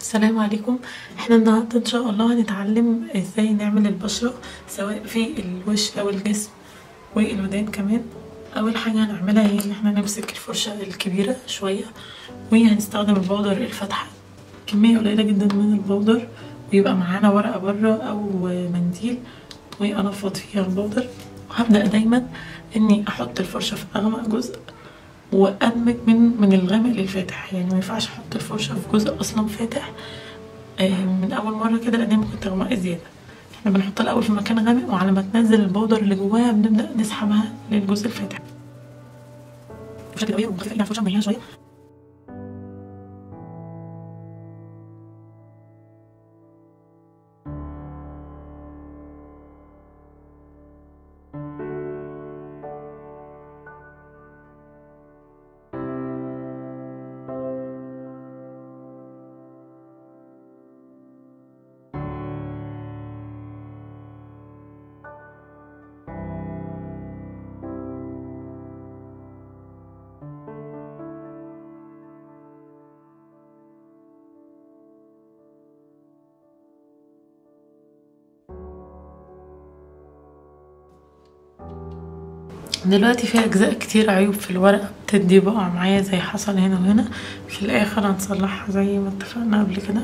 السلام عليكم احنا النهاردة ان شاء الله هنتعلم ازاي نعمل البشرة سواء في الوش او الجسم والودان كمان اول حاجة هنعملها هي ان احنا نمسك الفرشة الكبيرة شوية وهنستخدم البودر الفاتحة كمية قليلة جدا من البودر ويبقى معانا ورقة بره او منديل وانفض فيها البودر وهبدأ دايما اني احط الفرشة في اغمق جزء وادمج من من الغامق للفاتح يعني ما ينفعش احط الفرشه في جزء اصلا فاتح آه، من اول مره كده لان هي ممكن تغمق زياده احنا بنحطها الاول في مكان غامق وعلى ما تنزل البودر اللي جواها بنبدا نسحبها للجزء الفاتح بشكل قوي ومخفف على الفرشه مريحه شويه دلوقتي في اجزاء كتير عيوب في الورقه بتدي بقع معايا زي حصل هنا وهنا في الاخر هنصلحها زي ما اتفقنا قبل كده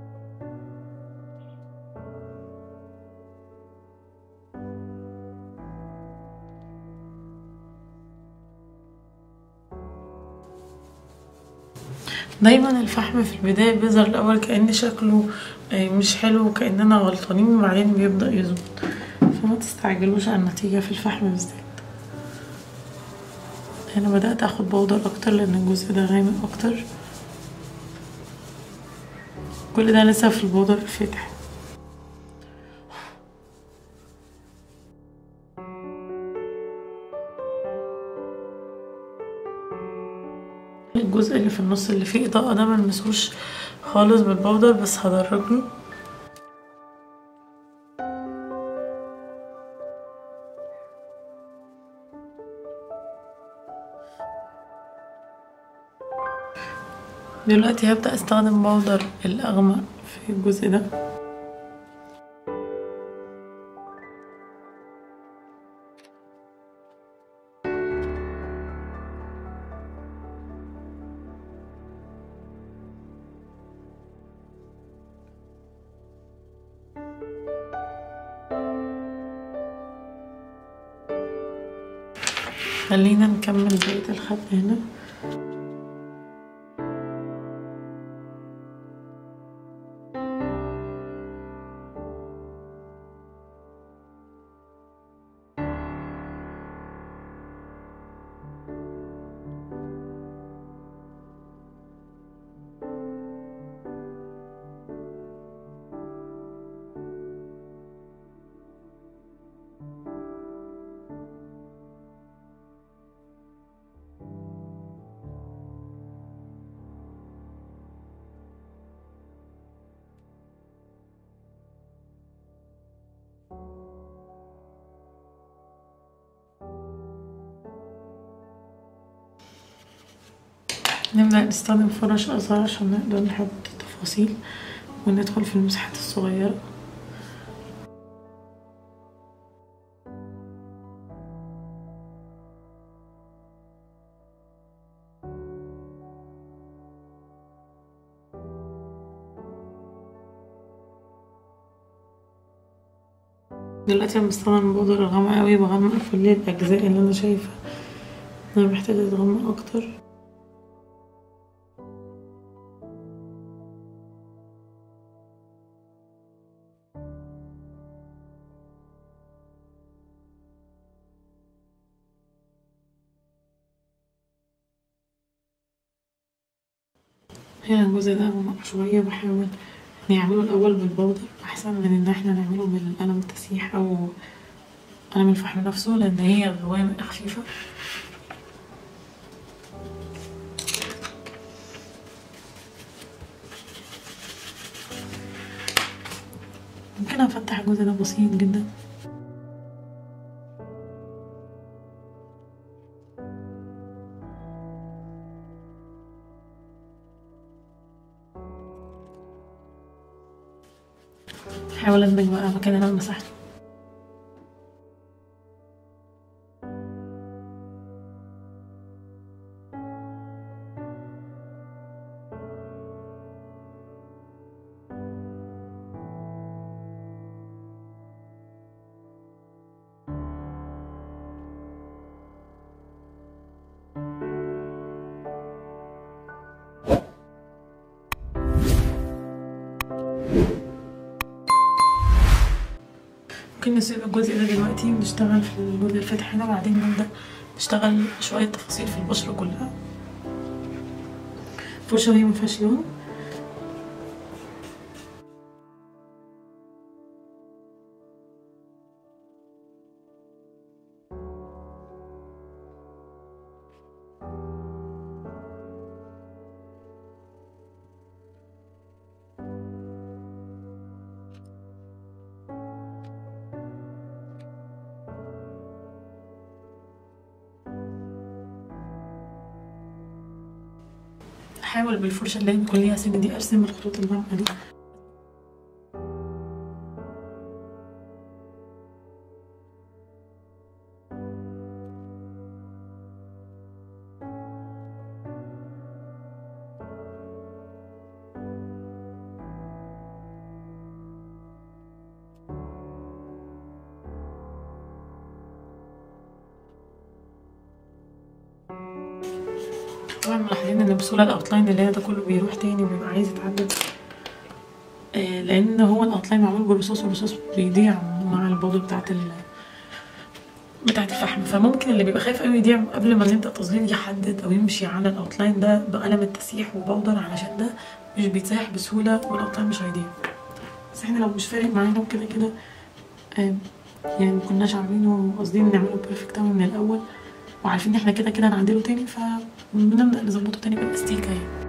دايما الفحم في البداية بيظهر الأول كأن شكله آه، مش حلو وكأننا غلطانين وبعدين بيبدأ يظبط فما تستعجلوش على النتيجة في الفحم بالذات هنا بدأت اخد بودر اكتر لان الجزء ده غامق اكتر كل ده لسه في البودر الفاتح الجزء اللي في النص اللي فيه اضاءة ده ملمسوش خالص بالبودر بس هدرجله دلوقتي هبدأ استخدم بودر الأغمق في الجزء ده خلينا نكمل بقية الخط هنا نبدأ نستخدم فرش أصغر عشان نقدر نحط تفاصيل وندخل في المساحات الصغيرة دلوقتي انا بستخدم بودر الغامق اوي بغمق كل الاجزاء اللي انا شايفه انا محتاجه اتغمق اكتر هنا الجزء ده اغمق شويه بحاول نعمله الاول بالبودر احسن من ان احنا نعمله بالقلم التسيح او قلم الفحم نفسه لان هي غوامق خفيفه ممكن افتح الجزء ده بسيط جدا هحاول ادمج بقى مكان اللي انا مسحته ممكن نسيب الجزء ده دلوقتي ونشتغل في الجزء الفاتح هنا وبعدين نبدأ نشتغل شوية تفاصيل في البشرة كلها الفرشة وهي مفيهاش لون احاول بالفرشة اللي هي بيكون ليها سن دي ارسم الخطوط الغامقة دي طبعا ملاحظين ان بسهولة الاوتلاين اللي هي ده كله بيروح تاني وبيبقى عايز يتعدل آه، لان هو الاوتلاين معمول بالرصاص والرصاص بيضيع مع البودر بتاعت ال بتاعت الفحم فممكن اللي بيبقى خايف قوي يضيع قبل ما يبدا تصغير يحدد او يمشي على الاوتلاين ده بقلم التسييح وبودر علشان ده مش بيتسيح بسهوله والاوتلاين مش هيضيع بس احنا لو مش فارق معانا وكده كده آه، يعني مكناش عاملينه قاصدين نعمله بيرفكت اوي من الاول وعارفين ان احنا كده كده هنعدله تاني فبنبدا نظبطه تاني بالاستيكه يعني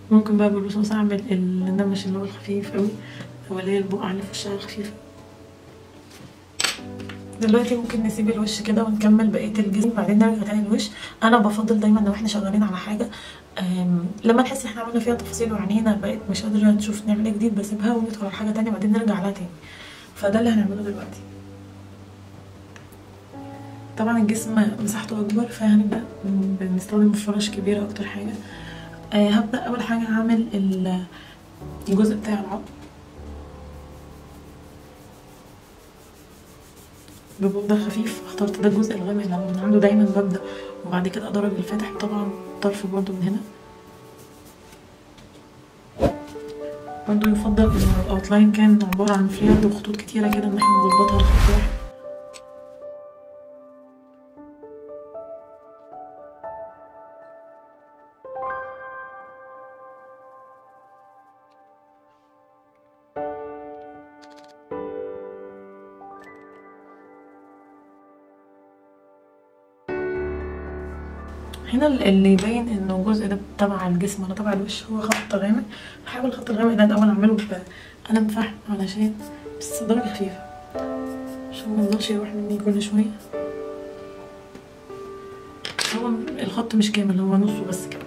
ممكن بقى بالرصاص اعمل النمش اللي هو الخفيف اوي او اللي هي البقعة اللي في وشها الخفيفة دلوقتي ممكن نسيب الوش كده ونكمل بقيه الجسم بعدين نرجع تاني الوش انا بفضل دايما لو احنا شغالين على حاجه أم، لما نحس ان احنا عملنا فيها تفاصيل وعينينا بقت مش قادره نشوف نعمل ايه جديد بسيبها وندخل على حاجه تانية بعدين نرجع لها تاني فده اللي هنعمله دلوقتي طبعا الجسم مساحته اكبر فهنبدا بنستخدم فرش كبيره اكتر حاجه أه هبدا اول حاجه هعمل ال- الجزء بتاع العظم ببودة خفيف اخترت ده الجزء الغامق اللي من عنده دايما ببدأ وبعد كده اضرب الفاتح طبعا طرف برضو من هنا برضو يفضل ان الاوتلاين كان عبارة عن فليرد وخطوط كتيرة كده ان احنا نظبطها لخط واحد هنا اللي يبين انه الجزء ده تبع الجسم ولا تبع الوش هو خط غامق هحاول الخط الغامق ده الاول اعمله بقلم فحم علشان بس درجة خفيفة عشان ما يفضلش يروح مني كل شوية هو الخط مش كامل هو نصه بس كده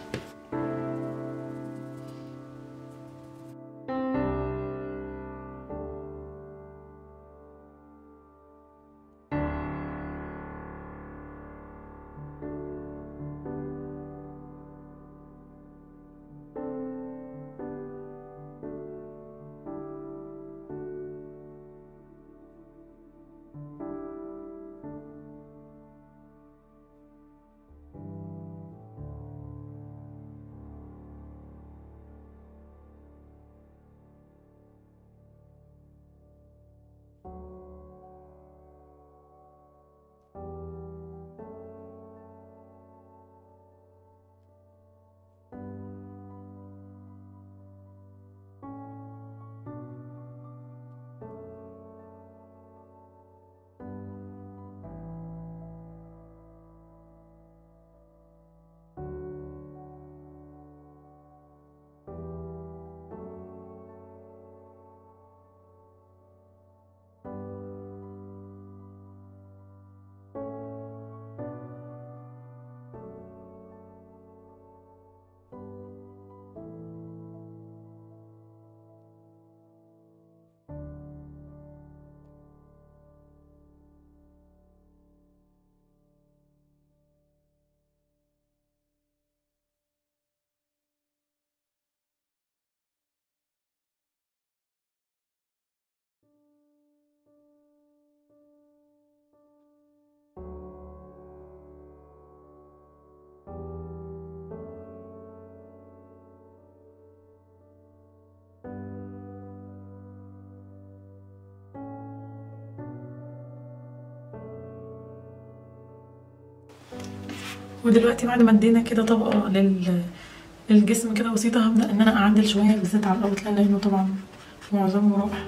ودلوقتي بعد ما ادينا كده طبقة لل للجسم كده بسيطة هبدأ ان انا اعدل شوية بالذات على الاوتلاين لانه طبعا معظمه راح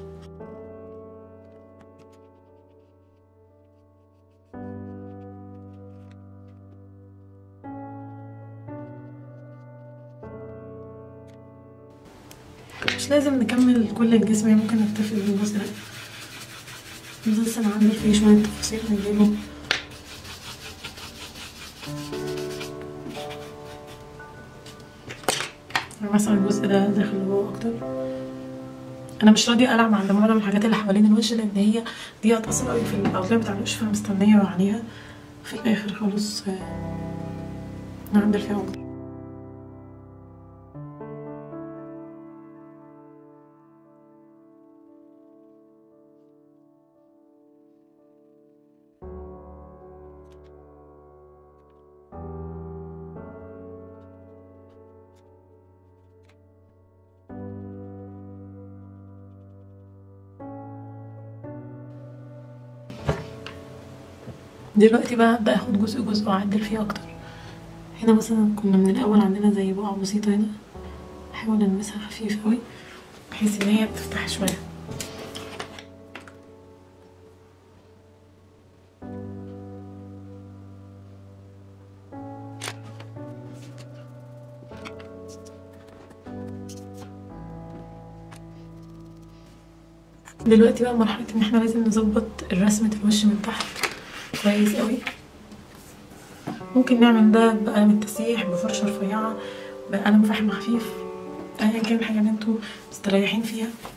مش لازم نكمل كل الجسم يعني ممكن نكتفي بالجزء ده بس نعدل فيه شوية تفاصيل نجيبه مثلا الجزء ده داخل لجوه اكتر انا مش راضيه اقلع مع معظم الحاجات اللي حوالين الوش لان هي دي هتاثر قوي في الاوتلاين بتاع الوش فمستنيه عليها في الاخر خالص آه، نعدل فيها اكتر دلوقتي بقى ابدا اخد جزء جزء واعدل فيه اكتر هنا مثلا كنا من الاول عندنا زي بقعه بسيطه هنا احاول المسها خفيف قوي بحيث ان هي تفتح شويه دلوقتي بقى مرحلة ان احنا لازم نظبط رسمة الوش من تحت كويس قوي ممكن نعمل ده بقلم التسيح بفرشة رفيعة بقلم فحم خفيف ايا كان الحاجة اللي انتوا مستريحين فيها